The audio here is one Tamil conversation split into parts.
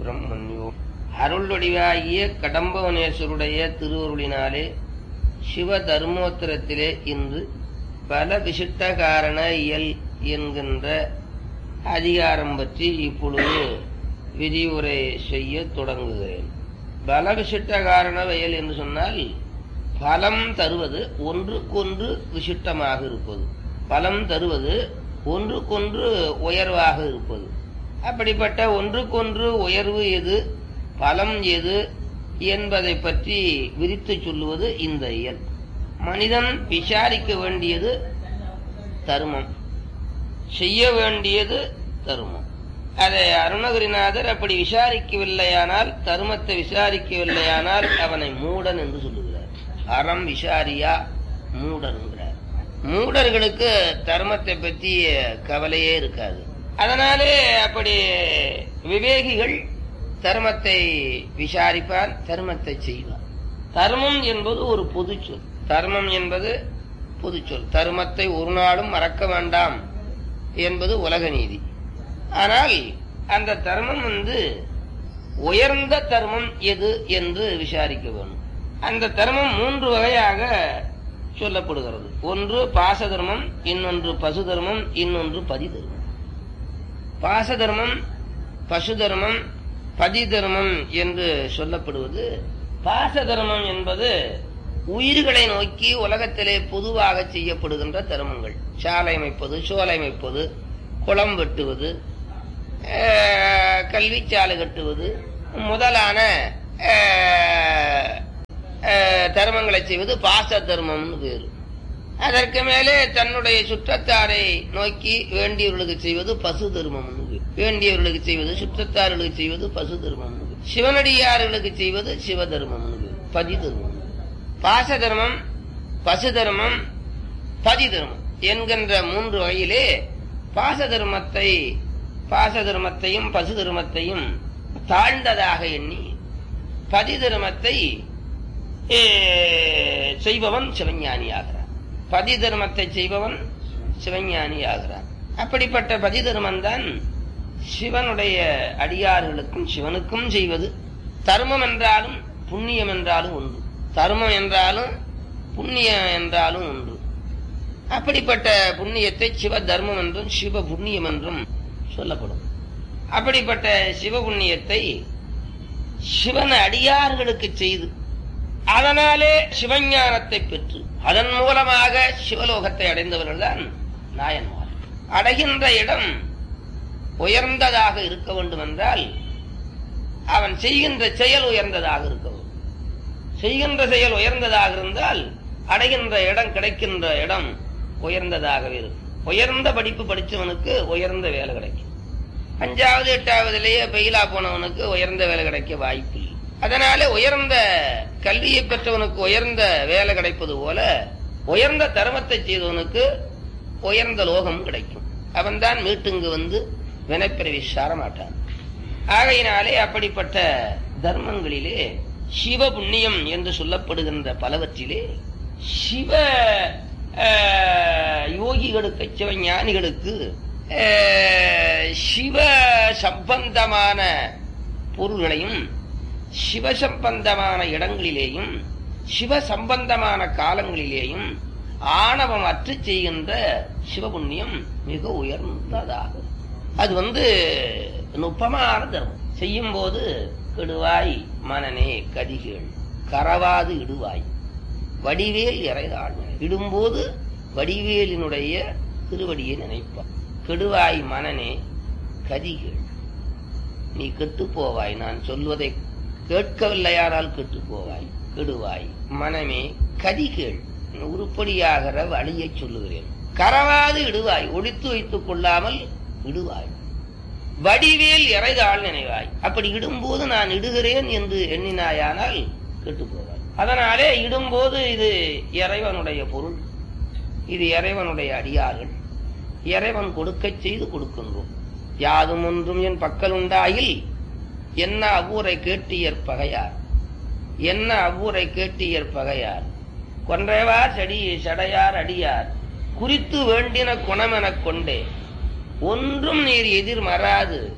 பிரம்மன்யோ அருள்வடிவாகிய கடம்பவனேஸ்வருடைய திருவருளினாலே சிவ தர்மோத்தரத்திலே இன்று பல விசிட்ட காரண இயல் என்கின்ற அதிகாரம் பற்றி இப்பொழுது விரிவுரை செய்ய தொடங்குகிறேன் பல விசிட்ட காரண வயல் என்று சொன்னால் பலம் தருவது ஒன்றுக்கொன்று விசிட்டமாக இருப்பது பலம் தருவது ஒன்றுக்கொன்று உயர்வாக இருப்பது அப்படிப்பட்ட ஒன்றுக்கொன்று உயர்வு எது பலம் எது என்பதை பற்றி விரித்து சொல்லுவது இந்த இயல் மனிதன் விசாரிக்க வேண்டியது தர்மம் செய்ய வேண்டியது தர்மம் அதை அருணகிரிநாதர் அப்படி விசாரிக்கவில்லையானால் தர்மத்தை விசாரிக்கவில்லையானால் அவனை மூடன் என்று சொல்லுகிறார் அறம் விசாரியா மூடன் என்கிறார் மூடர்களுக்கு தர்மத்தை பற்றி கவலையே இருக்காது அதனாலே அப்படி விவேகிகள் தர்மத்தை விசாரிப்பார் தர்மத்தை செய்வார் தர்மம் என்பது ஒரு பொது சொல் தர்மம் என்பது பொது சொல் தர்மத்தை ஒரு நாளும் மறக்க வேண்டாம் என்பது உலக நீதி ஆனால் அந்த தர்மம் வந்து உயர்ந்த தர்மம் எது என்று விசாரிக்க வேண்டும் அந்த தர்மம் மூன்று வகையாக சொல்லப்படுகிறது ஒன்று பாச தர்மம் இன்னொன்று பசு தர்மம் இன்னொன்று பதி தர்மம் பாச தர்மம் பசு தர்மம் பதி தர்மம் என்று சொல்லப்படுவது பாச தர்மம் என்பது உயிர்களை நோக்கி உலகத்திலே பொதுவாக செய்யப்படுகின்ற தர்மங்கள் சாலை அமைப்பது சோலை அமைப்பது குளம் வெட்டுவது கல்வி சாலை கட்டுவது முதலான தர்மங்களை செய்வது பாச தர்மம்னு பேரு அதற்கு மேலே தன்னுடைய சுற்றத்தாரை நோக்கி வேண்டியவர்களுக்கு செய்வது பசு தர்மம் வேண்டியவர்களுக்கு செய்வது சுற்றத்தார்களுக்கு செய்வது பசு தர்மம் சிவனடியார்களுக்கு செய்வது சிவ தர்மம் பதி தர்மம் பாச தர்மம் பசு தர்மம் பதி தர்மம் என்கின்ற மூன்று வகையிலே பாச தர்மத்தை பாச தர்மத்தையும் பசு தர்மத்தையும் தாழ்ந்ததாக எண்ணி பதி தர்மத்தை செய்பவன் சிவஞானி ஆகிறான் பதி தர்மத்தை செய்பவன் சிவஞானி ஆகிறான் அப்படிப்பட்ட பதி தர்மம் தான் சிவனுடைய அடியார்களுக்கும் சிவனுக்கும் செய்வது தர்மம் என்றாலும் புண்ணியம் என்றாலும் உண்டு தர்மம் என்றாலும் புண்ணியம் என்றாலும் உண்டு அப்படிப்பட்ட புண்ணியத்தை சிவ தர்மம் என்றும் சிவ புண்ணியம் என்றும் சொல்லப்படும் அப்படிப்பட்ட சிவ புண்ணியத்தை சிவன் அடியார்களுக்கு செய்து அதனாலே சிவஞானத்தை பெற்று அதன் மூலமாக சிவலோகத்தை அடைந்தவர்கள் தான் நாயன்மார் அடைகின்ற இடம் உயர்ந்ததாக இருக்க வேண்டும் என்றால் அவன் செய்கின்ற செயல் உயர்ந்ததாக இருக்க வேண்டும் செய்கின்ற செயல் உயர்ந்ததாக இருந்தால் அடைகின்ற இடம் கிடைக்கின்ற இடம் உயர்ந்ததாகவே இருக்கும் உயர்ந்த படிப்பு படிச்சவனுக்கு உயர்ந்த வேலை கிடைக்கும் அஞ்சாவது எட்டாவதுலேயே பெயிலா போனவனுக்கு உயர்ந்த வேலை கிடைக்க வாய்ப்பு இல்லை அதனால உயர்ந்த கல்வியை பெற்றவனுக்கு உயர்ந்த வேலை கிடைப்பது போல உயர்ந்த தர்மத்தை செய்தவனுக்கு உயர்ந்த லோகம் கிடைக்கும் அவன்தான் மீட்டுங்கு வந்து வினைப்பிறவி சாரமாட்டான் ஆகையினாலே அப்படிப்பட்ட தர்மங்களிலே சிவ புண்ணியம் என்று சொல்லப்படுகின்ற பலவற்றிலே சிவ யோகிகளுக்கு சிவ ஞானிகளுக்கு சிவ சம்பந்தமான பொருள்களையும் சிவ சம்பந்தமான இடங்களிலேயும் சிவ சம்பந்தமான காலங்களிலேயும் ஆணவம் அற்று செய்கின்ற சிவபுண்ணியம் மிக உயர்ந்ததாகும் அது வந்து நுட்பமான தர்மம் செய்யும் போது கெடுவாய் மனநே கதிகள் கரவாது இடுவாய் வடிவேல் இறைதாள் இடும்போது வடிவேலினுடைய திருவடியை நினைப்பான் கெடுவாய் மனநே கதிகள் நீ கெட்டு போவாய் நான் சொல்வதை கேட்கவில்லையானால் கெட்டு போவாய் கெடுவாய் மனமே கதிகள் உருப்படியாகிற வழியை சொல்லுகிறேன் கரவாது இடுவாய் ஒழித்து வைத்துக் கொள்ளாமல் இடுவாய் வடிவேல் இறைதாள் நினைவாய் அப்படி இடும்போது நான் இடுகிறேன் என்று எண்ணினாயானால் கெட்டு போவாய் அதனாலே இடும்போது இது இறைவனுடைய பொருள் இது இறைவனுடைய அடியார்கள் இறைவன் கொடுக்க செய்து கொடுக்கின்றோம் யாதும் ஒன்றும் என் பக்கல் உண்டாயில் என்ன அவ்வூரை கேட்டியற் பகையார் என்ன அவ்வூரை கேட்டியற் பகையார் கொன்றைவார் செடி சடையார் அடியார் குறித்து வேண்டின குணமெனக் கொண்டே ஒன்றும் நீர் எதிர் மறாது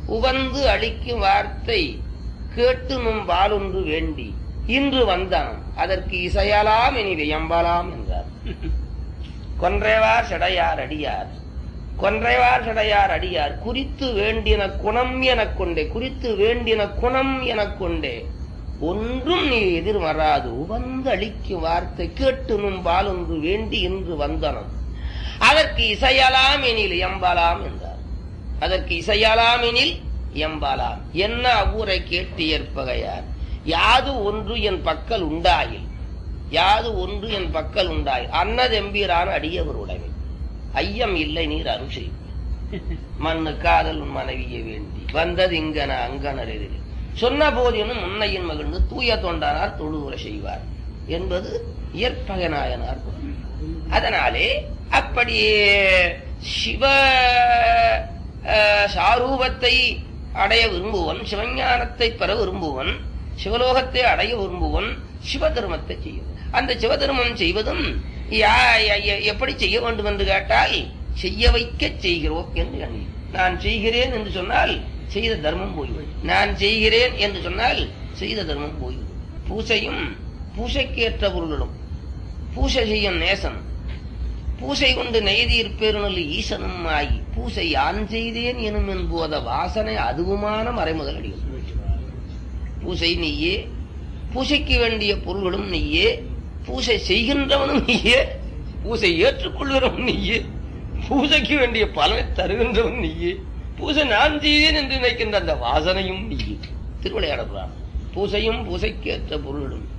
உவந்து அளிக்கும் வார்த்தை கேட்டு நும் பாலொன்று வேண்டி இன்று வந்தான் அதற்கு இசையலாம் இனி வியம்பலாம் என்றார் கொன்றைவார் செடையார் அடியார் கொன்றைவார் செடையார் அடியார் குறித்து வேண்டின குணம் எனக் கொண்டே குறித்து வேண்டின குணம் எனக் கொண்டே ஒன்றும் நீ எதிர் வராது உவந்து அளிக்கும் வார்த்தை கேட்டு நும் பாலொன்று வேண்டி இன்று வந்தனம் அதற்கு இசையலாம் எனில் எம்பலாம் என்றார் அதற்கு இசையலாம் எனில் எம்பலாம் என்ன அவ்வூரை கேட்டு ஏற்பகையார் யாது ஒன்று என் பக்கல் உண்டாயில் யாது ஒன்று என் பக்கல் உண்டாயில் அன்னதெம்பீரான அடியவர் உடைமை ஐயம் இல்லை நீர் அருள் செய் மண்ணு காதல் உன் மனைவியை வேண்டி வந்தது இங்கன அங்கனர் எதிரில் சொன்ன போதினும் முன்னையின் மகிழ்ந்து தூய தொண்டானார் தொழுவுரை செய்வார் என்பது இயற்பகநாயனார் குரல். அதனாலே அப்படியே சிவ அஹ், சாரூபத்தை அடைய விரும்புவன் சிவஞானத்தை பெற விரும்புவன் சிவலோகத்தை அடைய விரும்புவன் சிவ தர்மத்தை செய்யும் அந்த சிவ தர்மம் செய்வதும் யா- ய- ய- எப்படி செய்ய வேண்டும் என்று கேட்டால் செய்ய வைக்க செய்கிறோம் என்று எண்ணி நான் செய்கிறேன் என்று சொன்னால் செய்த தர்மம் போய்விடும் நான் செய்கிறேன் என்று சொன்னால் செய்த தர்மம் போய்விடும் பூசையும் பூசைக்கேற்ற பொருளும் பூசை செய்யும் நேசன் பூசை கொண்டு நெய்தீர் பெருநல் ஈசனும் ஆகி பூசை யான் செய்தேன் எனும் என்போத வாசனை அதுவுமான மறைமுதல் அடியும் பூசை நீயே பூசைக்கு வேண்டிய பொருள்களும் நீயே பூசை செய்கின்றவனும் நீயே பூசை ஏற்றுக்கொள்கிறவன் நீயே பூசைக்கு வேண்டிய பலனை தருகின்றவன் நீயே பூசை நான் செய்தேன் என்று நினைக்கின்ற அந்த வாசனையும் நீயே திருவிளையாடலாம் பூசையும் பூசைக்கு ஏற்ற பொருளும்